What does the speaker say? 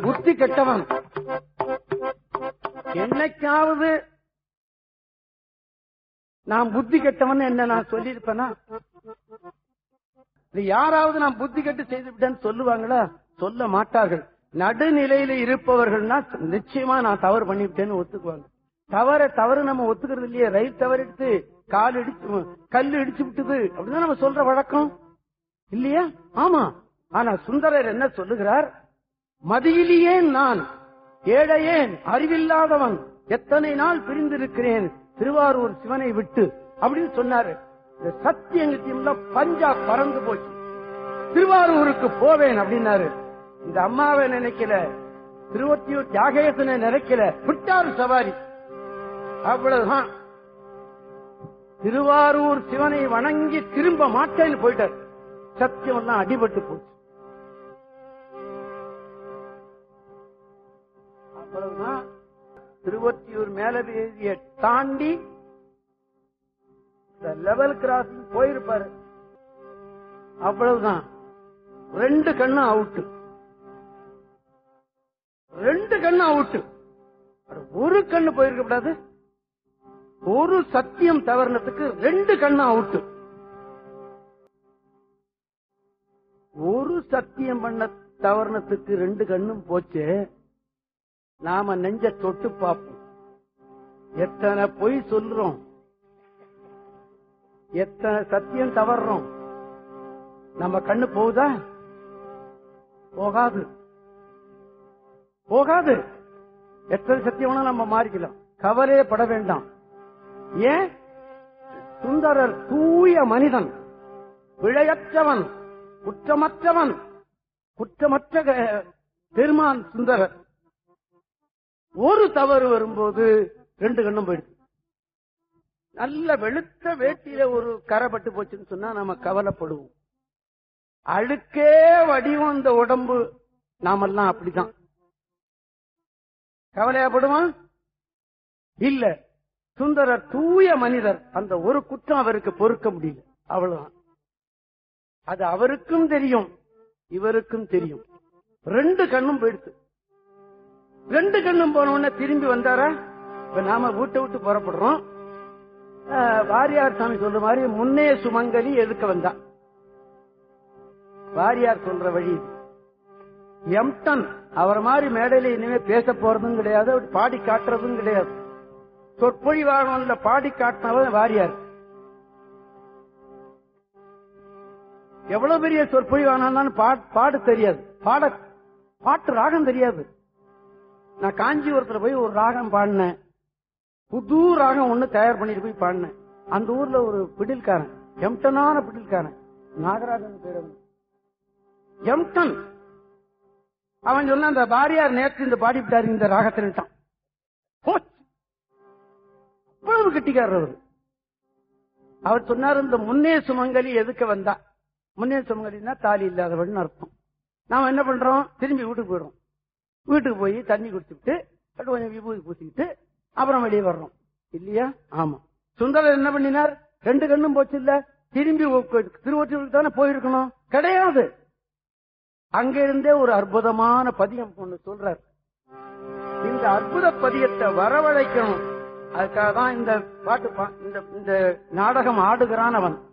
புத்தி கெட்டவன் என்னைக்காவது நான் புத்தி கெட்டவன் என்ன நான் சொல்லியிருப்பேனா இது யாராவது நான் புத்தி கெட்டு செய்து விட்டேன்னு சொல்லுவாங்களா சொல்ல மாட்டார்கள் நடுநிலையில இருப்பவர்கள்னா நிச்சயமா நான் தவறு பண்ணிவிட்டேன்னு ஒத்துக்குவாங்க தவற தவறு நம்ம ஒத்துக்கிறது இல்லையே ரயில் தவறிட்டு கால் இடிச்சு கல் இடிச்சு விட்டது அப்படிதான் நம்ம சொல்ற வழக்கம் இல்லையா ஆமா ஆனா சுந்தரர் என்ன சொல்லுகிறார் மதியிலேயே நான் ஏழையேன் அறிவில்லாதவன் எத்தனை நாள் பிரிந்திருக்கிறேன் திருவாரூர் சிவனை விட்டு அப்படின்னு சொன்னாரு இந்த சத்தியங்கத்தியுள்ள பஞ்சா பறந்து போச்சு திருவாரூருக்கு போவேன் அப்படின்னாரு இந்த அம்மாவை நினைக்கல திருவொத்தியூர் தியாகேசனை நினைக்கல விட்டாரு சவாரி அவ்வளவுதான் திருவாரூர் சிவனை வணங்கி திரும்ப மாட்டேன்னு போயிட்டார் சத்தியம் எல்லாம் அடிபட்டு போச்சு அவ்வளவுதான் திருவொத்தியூர் மேலவேதியை தாண்டி இந்த லெவல் கிராசிங் போயிருப்பாரு அவ்வளவுதான் ரெண்டு கண்ணும் அவுட்டு ரெண்டு கண்ணும் அவுட்டு ஒரு கண்ணு போயிருக்க கூடாது ஒரு சத்தியம் தவறுனதுக்கு ரெண்டு கண்ணும் அவுட்டு ஒரு சத்தியம் பண்ண தவறுனத்துக்கு ரெண்டு கண்ணும் போச்சு நாம நெஞ்ச தொட்டு பார்ப்போம் எத்தனை பொய் சொல்றோம் எத்தனை சத்தியம் தவறுறோம் நம்ம கண்ணு போகுதா போகாது போகாது எத்தனை சத்தியம்னா நம்ம மாறிக்கலாம் கவலையே பட வேண்டாம் ஏன் சுந்தரர் தூய மனிதன் பிழையற்றவன் குற்றமற்றவன் குற்றமற்ற க- பெருமான் சுந்தரர் ஒரு தவறு வரும்போது ரெண்டு கண்ணும் போயிடுது நல்ல வெளுத்த வேட்டியில ஒரு கரை பட்டு போச்சுன்னு சொன்னா நம்ம கவலைப்படுவோம் அழுக்கே வடிவம் இந்த உடம்பு நாமெல்லாம் அப்படிதான் கவலையாப்படுவான் இல்ல சுந்தரர் தூய மனிதர் அந்த ஒரு குற்றம் அவருக்கு பொறுக்க முடியல அவ்வளவுதான் அது அவருக்கும் தெரியும் இவருக்கும் தெரியும் ரெண்டு கண்ணும் போயிடுச்சு ரெண்டு கண்ணும் போன உடனே திரும்பி வந்தாரா இப்ப நாம வீட்டை விட்டு புறப்படுறோம் ஆஹ், வாரியார் சாமி சொல்ற மாதிரி முன்னே சுமங்கலி எதுக்க வந்தா வாரியார் சொல்ற வழி இது. எம்டன் அவர் மாதிரி மேடையில இனிமே பேச போறதும் கிடையாது அவர் பாடி காட்டுறதும் கிடையாது சொற்பொழிவாளன்ல பாடி காட்டினவன் வாரியார் எவ்வளவு பெரிய சொற்பொழிவானாலும் பாடு தெரியாது பாட பாட்டு ராகம் தெரியாது நான் காஞ்சிபுரத்துல போய் ஒரு ராகம் பாடினேன் புது ராகம் ஒண்ணு தயார் பண்ணிட்டு போய் பாடினேன் அந்த ஊர்ல ஒரு பிடில்காரன் எம்டனான பிடில்காரன் நாகராஜன் பேர் அவன். எம்டன் அவன் சொன்ன அந்த பாரியார் நேற்று இந்த பாடிவிட்டாரு இந்த ராகத்தின்ட்டான் போச்சு. அவ்வளவு கட்டிக்காரர் அவர் அவர் சொன்னார் இந்த முன்னே சுமங்கலி எதுக்கு வந்தா முன்னே சுமங்கலின்னா தாலி இல்லாதவன் அர்த்தம் நாம என்ன பண்றோம் திரும்பி வீட்டுக்கு போயிடுறோம் வீட்டுக்கு போய் தண்ணி குடிச்சுட்டு அப்படி கொஞ்சம் விபூதி பூசிக்கிட்டு அப்புறம் வெளியே வர்றோம் இல்லையா ஆமா சுந்தரர் என்ன பண்ணினார் ரெண்டு கண்ணும் போச்சு இல்ல திரும்பி திருவொற்றியூருக்கு தானே போயிருக்கணும் கிடையாது அங்க இருந்தே ஒரு அற்புதமான பதியம் ஒண்ணு சொல்றார் இந்த அற்புத பதியத்தை வரவழைக்கணும் அதுக்காக தான் இந்த பாட்டு பா- இந்த இந்த நாடகம் ஆடுகிறான் அவன்